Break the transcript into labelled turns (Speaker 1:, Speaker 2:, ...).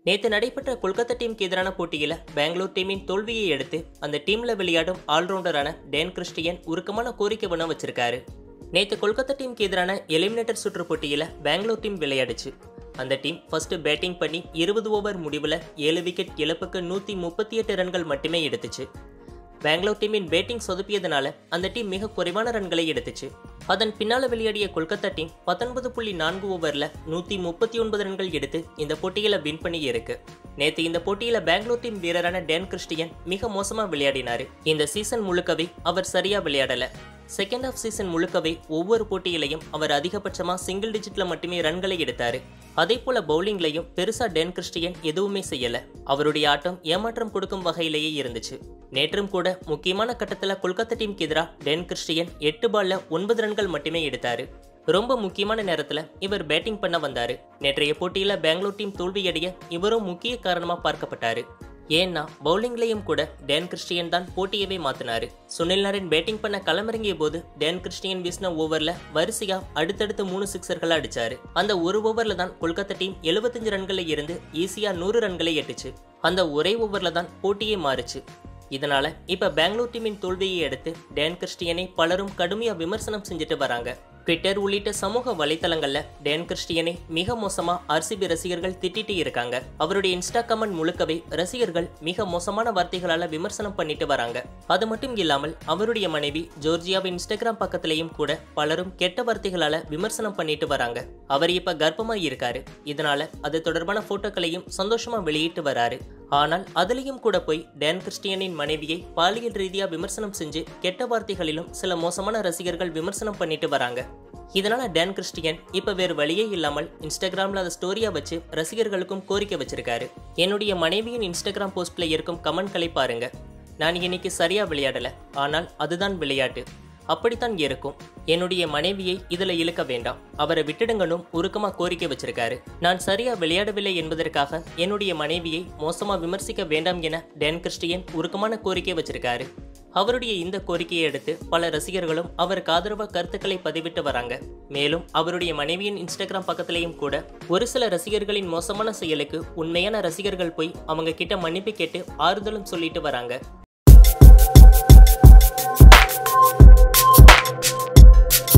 Speaker 1: நேற்று நடைபெற்ற கொல்கத்தா டீமுக்கு எதிரான போட்டியில் பெங்களூர் டீமின் தோல்வியை அடுத்து அந்த டீம்ல விளையாடும் ஆல்ரவுண்டரான டேன் கிறிஸ்டியன் உருக்கமான கோரிக்கை பண்ண வச்சிருக்காரு நேற்று கொல்கத்தா டீமுக்கு எதிரான எலிமினேட்டர் சுற்று போட்டியில் பெங்களூர் டீம் விளையாடுச்சு அந்த டீம் ஃபர்ஸ்ட் பேட்டிங் பண்ணி இருபது ஓவர் முடிவில் ஏழு விக்கெட் இழப்புக்கு நூற்றி முப்பத்தி எட்டு ரன்கள் மட்டுமே எடுத்துச்சு பெங்களூர் டீமின் பேட்டிங் சொதப்பியதனால அந்த டீம் மிக குறைவான ரன்களை எடுத்துச்சு அதன் பின்னால விளையாடிய கொல்கத்தா டீம் பத்தொன்பது புள்ளி நான்கு ஓவர்ல நூத்தி முப்பத்தி ஒன்பது ரன்கள் எடுத்து இந்த போட்டியில வின் பண்ணி இருக்கு நேத்து இந்த போட்டியில பெங்களூர் டீம் வீரரான டேன் கிறிஸ்டியன் மிக மோசமா விளையாடினாரு இந்த சீசன் முழுக்கவே அவர் சரியா விளையாடல செகண்ட் ஆஃப் சீசன் முழுக்கவே ஒவ்வொரு போட்டியிலையும் அவர் அதிகபட்சமா சிங்கிள் டிஜிட்ல மட்டுமே ரன்களை எடுத்தாரு அதே போல பவுலிங்லையும் பெருசா டேன் கிறிஸ்டியன் எதுவுமே செய்யல அவருடைய ஆட்டம் ஏமாற்றம் கொடுக்கும் வகையிலேயே இருந்துச்சு நேற்றும் கூட முக்கியமான கட்டத்துல கொல்கத்தா டீமுக்கு எதிராக டேன் கிறிஸ்டியன் எட்டு பால்ல ஒன்பது ரன்கள் மட்டுமே எடுத்தாரு ரொம்ப முக்கியமான நேரத்துல இவர் பேட்டிங் பண்ண வந்தாரு நேற்றைய போட்டியில பெங்களூர் டீம் தோல்வியடைய இவரும் முக்கிய காரணமா பார்க்கப்பட்டாரு ஏன்னா பவுலிங்லயும் கூட டேன் கிறிஸ்டியன் தான் போட்டியவே மாத்தினாரு சுனில் நரேன் பேட்டிங் பண்ண களமிறங்கிய போது டேன் கிறிஸ்டியன் வீசின ஓவர்ல வரிசையா அடுத்தடுத்து மூணு சிக்ஸர்களை அடிச்சாரு அந்த ஒரு ஓவர்ல தான் கொல்கத்தா டீம் 75 ரன்களை இருந்து ஈஸியா நூறு ரன்களை எட்டுச்சு அந்த ஒரே ஓவர்ல தான் போட்டியே மாறுச்சு இதனால இப்ப பெங்களூர் டீமின் தோல்வியை அடுத்து டேன் கிறிஸ்டியனை பலரும் கடுமையா விமர்சனம் செஞ்சுட்டு வராங்க ட்விட்டர் உள்ளிட்ட சமூக வலைத்தளங்கள்ல டேன் கிறிஸ்டியனை மிக மோசமா ஆர்சிபி ரசிகர்கள் திட்டிட்டு இருக்காங்க அவருடைய இன்ஸ்டா கமெண்ட் முழுக்கவே ரசிகர்கள் மிக மோசமான வார்த்தைகளால விமர்சனம் பண்ணிட்டு வராங்க அது மட்டும் இல்லாமல் அவருடைய மனைவி ஜோர்ஜியாவின் இன்ஸ்டாகிராம் பக்கத்திலையும் கூட பலரும் கெட்ட வார்த்தைகளால விமர்சனம் பண்ணிட்டு வராங்க அவர் இப்ப கர்ப்பமா இருக்காரு இதனால அது தொடர்பான போட்டோக்களையும் சந்தோஷமா வெளியிட்டு வராரு ஆனால் அதுலயும் கூட போய் டேன் கிறிஸ்டியனின் மனைவியை பாலியல் ரீதியா விமர்சனம் செஞ்சு கெட்ட வார்த்தைகளிலும் சில மோசமான ரசிகர்கள் விமர்சனம் பண்ணிட்டு வராங்க இதனால டேன் கிறிஸ்டியன் இப்ப வேறு வழியே இல்லாமல் இன்ஸ்டாகிராம்ல அதை ஸ்டோரியா வச்சு ரசிகர்களுக்கும் கோரிக்கை வச்சிருக்காரு என்னுடைய மனைவியின் இன்ஸ்டாகிராம் போஸ்ட்ல இருக்கும் கமெண்ட்களை பாருங்க நான் இன்னைக்கு சரியா விளையாடல ஆனால் அதுதான் விளையாட்டு அப்படித்தான் இருக்கும் என்னுடைய மனைவியை இதுல இழுக்க வேண்டாம் அவரை விட்டுடுங்கனும் உருக்கமா கோரிக்கை வச்சிருக்காரு நான் சரியா விளையாடவில்லை என்பதற்காக என்னுடைய மனைவியை மோசமா விமர்சிக்க வேண்டாம் என டேன் கிறிஸ்டியன் உருக்கமான கோரிக்கை வச்சிருக்காரு அவருடைய இந்த கோரிக்கையை அடுத்து பல ரசிகர்களும் அவருக்கு ஆதரவா கருத்துக்களை பதிவிட்டு வராங்க மேலும் அவருடைய மனைவியின் இன்ஸ்டாகிராம் பக்கத்திலையும் கூட ஒரு சில ரசிகர்களின் மோசமான செயலுக்கு உண்மையான ரசிகர்கள் போய் அவங்க கிட்ட மன்னிப்பு கேட்டு ஆறுதலும் சொல்லிட்டு வராங்க